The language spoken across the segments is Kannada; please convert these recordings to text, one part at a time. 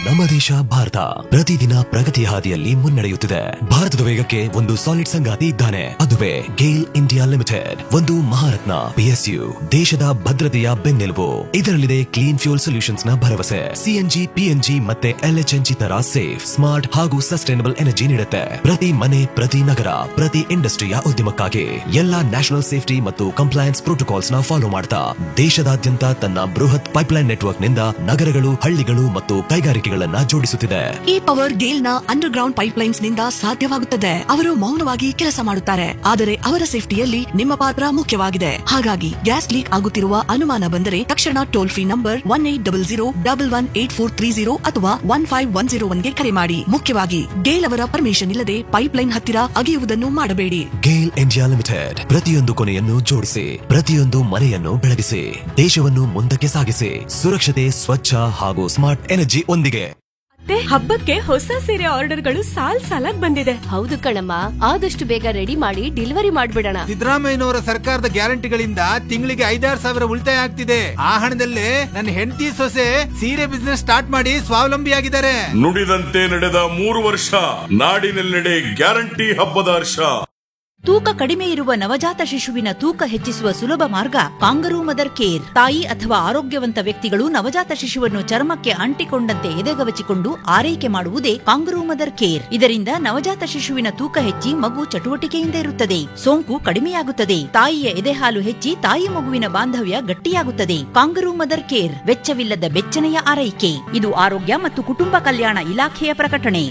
ನಮ್ಮ ದೇಶ ಭಾರತ ಪ್ರತಿದಿನ ಪ್ರಗತಿಯ ಹಾದಿಯಲ್ಲಿ ಮುನ್ನಡೆಯುತ್ತಿದೆ ಭಾರತದ ವೇಗಕ್ಕೆ ಒಂದು ಸಾಲಿಡ್ ಸಂಗಾತಿ ಇದ್ದಾನೆ ಅದುವೇ ಗೇಲ್ ಇಂಡಿಯಾ ಲಿಮಿಟೆಡ್ ಒಂದು ಮಹಾರತ್ನ ಪಿಎಸ್ಯು ದೇಶದ ಭದ್ರತೆಯ ಬೆನ್ನೆಲುಬು ಇದರಲ್ಲಿದೆ ಕ್ಲೀನ್ ಫ್ಯೂಲ್ ಸೊಲ್ಯೂಷನ್ಸ್ ನ ಭರವಸೆ ಸಿಎನ್ಜಿ ಪಿಎನ್ಜಿ ಮತ್ತೆ ಎಲ್ಎಚ್ಎನ್ಜಿ ತರ ಸೇಫ್ ಸ್ಮಾರ್ಟ್ ಹಾಗೂ ಸಸ್ಟೈನಬಲ್ ಎನರ್ಜಿ ನೀಡುತ್ತೆ ಪ್ರತಿ ಮನೆ ಪ್ರತಿ ನಗರ ಪ್ರತಿ ಇಂಡಸ್ಟ್ರಿಯ ಉದ್ಯಮಕ್ಕಾಗಿ ಎಲ್ಲಾ ನ್ಯಾಷನಲ್ ಸೇಫ್ಟಿ ಮತ್ತು ಕಂಪ್ಲೈನ್ಸ್ ಪ್ರೋಟೋಕಾಲ್ಸ್ ನ ಫಾಲೋ ಮಾಡ್ತಾ ದೇಶದಾದ್ಯಂತ ತನ್ನ ಬೃಹತ್ ಪೈಪ್ಲೈನ್ ನೆಟ್ವರ್ಕ್ ನಿಂದ ನಗರಗಳು ಹಳ್ಳಿಗಳು ಮತ್ತು ಕೈಗಾರಿಕೆಗಳನ್ನ ಜೋಡಿಸುತ್ತಿದೆ ಈ ಪವರ್ ಗೇಲ್ ನ ಅಂಡರ್ ಗ್ರೌಂಡ್ ಪೈಪ್ಲೈನ್ಸ್ ನಿಂದ ಸಾಧ್ಯವಾಗುತ್ತದೆ ಅವರು ಮೌನವಾಗಿ ಕೆಲಸ ಮಾಡುತ್ತಾರೆ ಆದರೆ ಅವರ ಸೇಫ್ಟಿಯಲ್ಲಿ ನಿಮ್ಮ ಪಾತ್ರ ಮುಖ್ಯವಾಗಿದೆ ಹಾಗಾಗಿ ಗ್ಯಾಸ್ ಲೀಕ್ ಆಗುತ್ತಿರುವ ಅನುಮಾನ ಬಂದರೆ ತಕ್ಷಣ toll free number one eight double zero double one eight four three zero ಅಥವಾ ಒನ್ ಫೈವ್ ಒನ್ ಜೀರೋ ಒನ್ಗೆ ಕರೆ ಮಾಡಿ ಮುಖ್ಯವಾಗಿ ಗೇಲ್ ಅವರ ಪರ್ಮಿಷನ್ ಇಲ್ಲದೆ ಪೈಪ್ಲೈನ್ ಹತ್ತಿರ ಅಗೆಯುವುದನ್ನು ಮಾಡಬೇಡಿ ಗೇಲ್ ಇಂಡಿಯಾ ಲಿಮಿಟೆಡ್ ಪ್ರತಿಯೊಂದು ಕೊನೆಯನ್ನು ಜೋಡಿಸಿ ಪ್ರತಿಯೊಂದು ಮನೆಯನ್ನು ಬೆಳಗಿಸಿ ದೇಶವನ್ನು ಮುಂದಕ್ಕೆ ಸಾಗಿಸಿ ಸುರಕ್ಷತೆ ಸ್ವಚ್ಛ ಹಾಗೂ ಸ್ಮಾರ್ಟ್ ಎನರ್ಜಿ ಒಂದಿಗೆ ಮತ್ತೆ ಹಬ್ಬಕ್ಕೆ ಹೊಸ ಸೀರೆ ಆರ್ಡರ್ಗಳು ಸಾಲ್ ಸಾಲಾಗ್ ಬಂದಿದೆ ಹೌದು ಕಣಮ್ಮ ಆದಷ್ಟು ಬೇಗ ರೆಡಿ ಮಾಡಿ ಡೆಲಿವರಿ ಮಾಡ್ಬಿಡೋಣ ಸಿದ್ದರಾಮಯ್ಯನವರ ಸರ್ಕಾರದ ಗ್ಯಾರಂಟಿಗಳಿಂದ ತಿಂಗಳಿಗೆ ಐದಾರು ಸಾವಿರ ಉಳಿತಾಯ ಆಗ್ತಿದೆ ಆ ಹಣದಲ್ಲೇ ನನ್ನ ಹೆಂಡತಿ ಸೊಸೆ ಸೀರೆ ಬಿಸ್ನೆಸ್ ಸ್ಟಾರ್ಟ್ ಮಾಡಿ ಸ್ವಾವಲಂಬಿಯಾಗಿದ್ದಾರೆ ನುಡಿದಂತೆ ನಡೆದ ಮೂರು ವರ್ಷ ನಾಡಿನೆಲ್ಲೆಡೆ ಗ್ಯಾರಂಟಿ ಹಬ್ಬದ ಹರ್ಷ ತೂಕ ಕಡಿಮೆ ಇರುವ ನವಜಾತ ಶಿಶುವಿನ ತೂಕ ಹೆಚ್ಚಿಸುವ ಸುಲಭ ಮಾರ್ಗ ಕಾಂಗರೂ ಮದರ್ ಕೇರ್ ತಾಯಿ ಅಥವಾ ಆರೋಗ್ಯವಂತ ವ್ಯಕ್ತಿಗಳು ನವಜಾತ ಶಿಶುವನ್ನು ಚರ್ಮಕ್ಕೆ ಅಂಟಿಕೊಂಡಂತೆ ಎದೆಗವಚಿಕೊಂಡು ಆರೈಕೆ ಮಾಡುವುದೇ ಕಾಂಗರೂ ಮದರ್ ಕೇರ್ ಇದರಿಂದ ನವಜಾತ ಶಿಶುವಿನ ತೂಕ ಹೆಚ್ಚಿ ಮಗು ಚಟುವಟಿಕೆಯಿಂದ ಇರುತ್ತದೆ ಸೋಂಕು ಕಡಿಮೆಯಾಗುತ್ತದೆ ತಾಯಿಯ ಎದೆಹಾಲು ಹೆಚ್ಚಿ ತಾಯಿ ಮಗುವಿನ ಬಾಂಧವ್ಯ ಗಟ್ಟಿಯಾಗುತ್ತದೆ ಕಾಂಗರೂ ಮದರ್ ಕೇರ್ ವೆಚ್ಚವಿಲ್ಲದ ಬೆಚ್ಚನೆಯ ಆರೈಕೆ ಇದು ಆರೋಗ್ಯ ಮತ್ತು ಕುಟುಂಬ ಕಲ್ಯಾಣ ಇಲಾಖೆಯ ಪ್ರಕಟಣೆ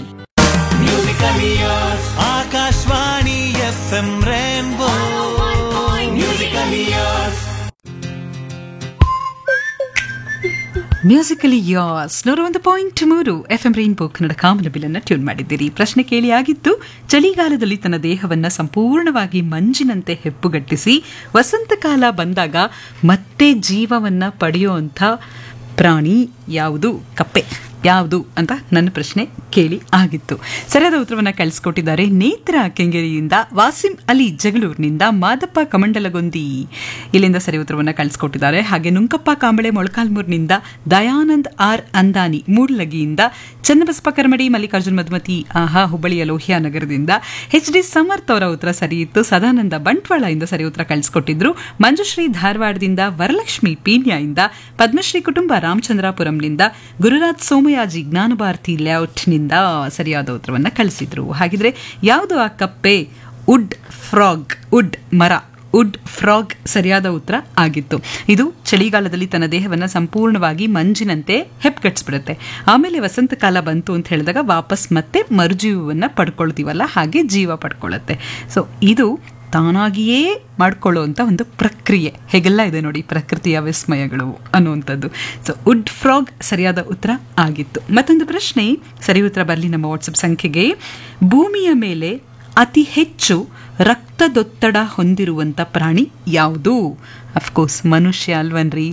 Akashvani F M rainbow musically yours ನೂರ ಒಂದು ಪಾಯಿಂಟ್ ಮೂರು ಎಫ್ ಎಂ ರೈನ್ಬೋ ಕನ್ನಡ ಕಾಮನಬಿಲನ್ನ ಟ್ಯೂನ್ ಮಾಡಿದ್ದೀರಿ ಪ್ರಶ್ನೆ ಕೇಳಿ ಆಗಿತ್ತು ಚಳಿಗಾಲದಲ್ಲಿ ತನ್ನ ದೇಹವನ್ನ ಸಂಪೂರ್ಣವಾಗಿ ಮಂಜಿನಂತೆ ಹೆಪ್ಪುಗಟ್ಟಿಸಿ ವಸಂತಕಾಲ ಬಂದಾಗ ಮತ್ತೆ ಜೀವವನ್ನ ಪಡೆಯುವಂಥ ಪ್ರಾಣಿ ಯಾವುದು ಕಪ್ಪೆ ಯಾವುದು ಅಂತ ನನ್ನ ಪ್ರಶ್ನೆ ಕೇಳಿ ಆಗಿತ್ತು ಸರಿಯಾದ ಉತ್ತರವನ್ನು ಕಳಿಸ್ಕೊಟ್ಟಿದ್ದಾರೆ ನೇತ್ರ ಕೆಂಗೇರಿಯಿಂದ ವಾಸಿಂ ಅಲಿ ಜಗಳೂರಿನಿಂದ ಮಾದಪ್ಪ ಕಮಂಡಲಗೊಂದಿ ಇಲ್ಲಿಂದ ಸರಿ ಉತ್ತರವನ್ನು ಕಳಿಸ್ಕೊಟ್ಟಿದ್ದಾರೆ ಹಾಗೆ ನುಂಕಪ್ಪ ಕಾಂಬಳೆ ಮೊಳಕಾಲ್ಮೂರಿನಿಂದ ದಯಾನಂದ್ ಆರ್ ಅಂದಾನಿ ಮೂಡ್ಲಗಿಯಿಂದ ಚನ್ನಬಸಪ್ಪ ಕರ್ಮಡಿ ಮಲ್ಲಿಕಾರ್ಜುನ್ ಮಧುಮತಿ ಆಹಾ ಹುಬ್ಬಳ್ಳಿಯ ಲೋಹಿಯಾ ನಗರದಿಂದ ಎಚ್ ಡಿ ಸಮರ್ಥ್ ಅವರ ಉತ್ತರ ಸರಿ ಇತ್ತು ಸದಾನಂದ ಬಂಟ್ವಾಳ ಇಂದ ಸರಿ ಉತ್ತರ ಕಳಿಸ್ಕೊಟ್ಟಿದ್ರು ಮಂಜುಶ್ರೀ ಧಾರವಾಡದಿಂದ ವರಲಕ್ಷ್ಮಿ ಪೀಣ್ಯ ಇಂದ ಪದ್ಮಶ್ರೀ ಕುಟುಂಬ ರಾಮಚಂದ್ರಾಪುರಂನಿಂದ ಗುರುರಾಜ್ ಸೋಮಯಾಜಿ ಜ್ಞಾನಭಾರತಿ ಲೇಔಟ್ನಿಂದ ಸರಿಯಾದ ಉತ್ತರವನ್ನು ಕಳಿಸಿದ್ರು ಹಾಗಿದ್ರೆ ಯಾವುದು ಆ ಕಪ್ಪೆ ವುಡ್ ಫ್ರಾಗ್ ವುಡ್ ಮರ ವುಡ್ ಫ್ರಾಗ್ ಸರಿಯಾದ ಉತ್ತರ ಆಗಿತ್ತು ಇದು ಚಳಿಗಾಲದಲ್ಲಿ ತನ್ನ ದೇಹವನ್ನು ಸಂಪೂರ್ಣವಾಗಿ ಮಂಜಿನಂತೆ ಹೆಪ್ಗಟ್ಸ್ಬಿಡುತ್ತೆ ಆಮೇಲೆ ವಸಂತ ಕಾಲ ಬಂತು ಅಂತ ಹೇಳಿದಾಗ ವಾಪಸ್ ಮತ್ತೆ ಮರುಜೀವವನ್ನು ಪಡ್ಕೊಳ್ತೀವಲ್ಲ ಹಾಗೆ ಜೀವ ಪಡ್ಕೊಳ್ಳುತ್ತೆ ಸೊ ಇದು ತಾನಾಗಿಯೇ ಮಾಡ್ಕೊಳ್ಳುವಂಥ ಒಂದು ಪ್ರಕ್ರಿಯೆ ಹೇಗೆಲ್ಲ ಇದೆ ನೋಡಿ ಪ್ರಕೃತಿಯ ವಿಸ್ಮಯಗಳು ಅನ್ನುವಂಥದ್ದು ಸೊ ವುಡ್ ಫ್ರಾಗ್ ಸರಿಯಾದ ಉತ್ತರ ಆಗಿತ್ತು ಮತ್ತೊಂದು ಪ್ರಶ್ನೆ ಸರಿ ಉತ್ತರ ಬರಲಿ ನಮ್ಮ ವಾಟ್ಸಪ್ ಸಂಖ್ಯೆಗೆ ಭೂಮಿಯ ಮೇಲೆ ಅತಿ ಹೆಚ್ಚು ರಕ್ತದೊತ್ತಡ ಹೊಂದಿರುವಂಥ ಪ್ರಾಣಿ ಯಾವುದು ಅಫ್ಕೋರ್ಸ್ ಮನುಷ್ಯ ಅಲ್ವನ್ರಿ